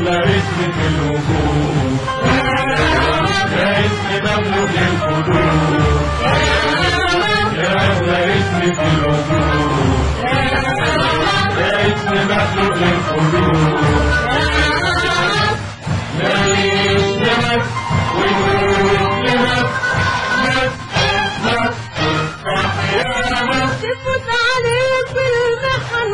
أغلى اسم في الوجود يا اسم مملوك القلوب يا أغلى اسم في الوجود يا اسم مخلوق للقلوب لا يشتمك ويقول لك تفوت عليك المحن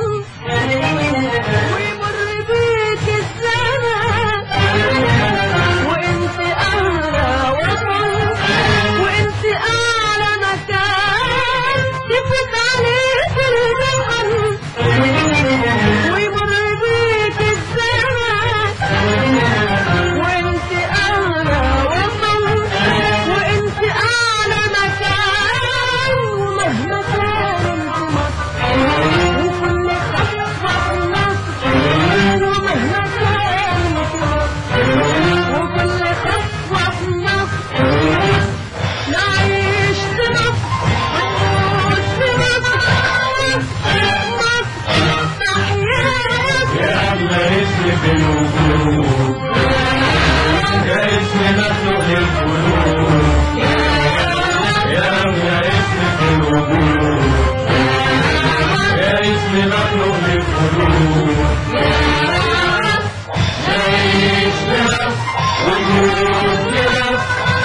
ويمر بيك الزمن وانت اعلى وطن وانت اعلى مكان تفوت عليك المحن ويمر بيك الزمن وانت اعلى وطن وانت اعلى مكان ومهما كان انت مصر وكل خطوة مصر ومهما كان انت مصر وكل خطوة مصر نعيش في مصر ونموت في مصر مصر تحياتي يا أغلى اسم في الوجود يا اسم مخلوق للقلوب يا أغلى اسم في الوجود يا اسم مخلوق للقلوب نعيش لك ونموت لك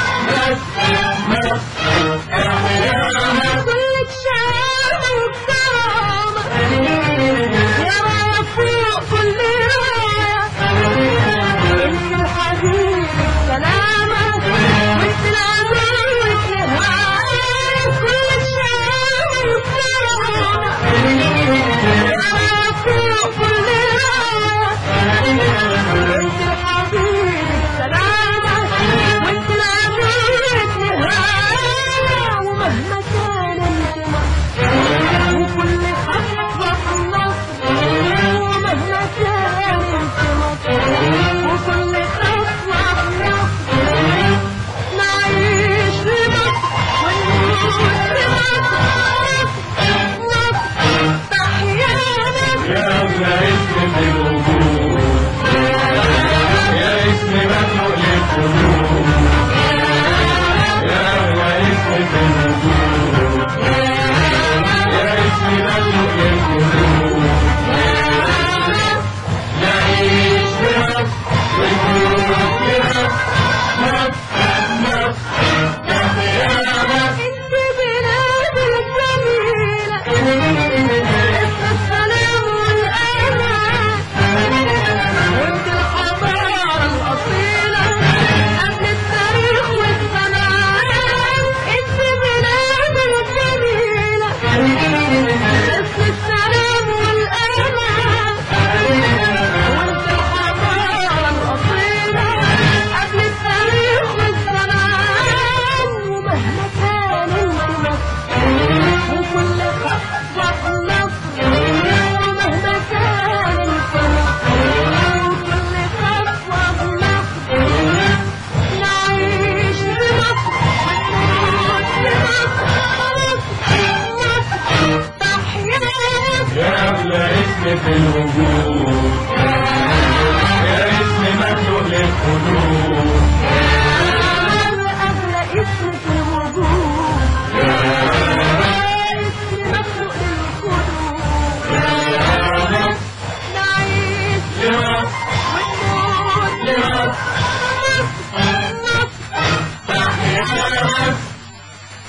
كلك شارع وكرامة يا راية فوق كل راية انت الحبيب السلامة وانت العذاب وانت الهاية كلك شارع وكرامة يا راية فوق كل راية انت الحبيب السلامة وانت العذاب وانت الهاية ومهما كان انت مصر وكل خطوة في مصر ومهما كان انت مصر وكل خطوة في مصر نعيش في مصر ونموت في مصر مصر تحيانا يا أغلى اسم في الوجود يا اسم مخلوق للقلوب يا أغلى اسم في الوجود يا اسم مخلوق للقلوب نعيش في مصر ونموت في مصر مصر مصر تحيانا انت بلاد الجميلة السلام والأمان وانت الحضارة الأصيلة قبل التاريخ والزمان انت بلاد الجميلة السلام والأمان وانت الحضارة الأصيلة قبل التاريخ والزمان ومهما كان انت مصر وكل خطوة في مصر ومهما كان انت مصر وكل خطوة في مصر نعيش في مصر ونموت في مصر مصر تحياتي يا أغلى اسم في الوجود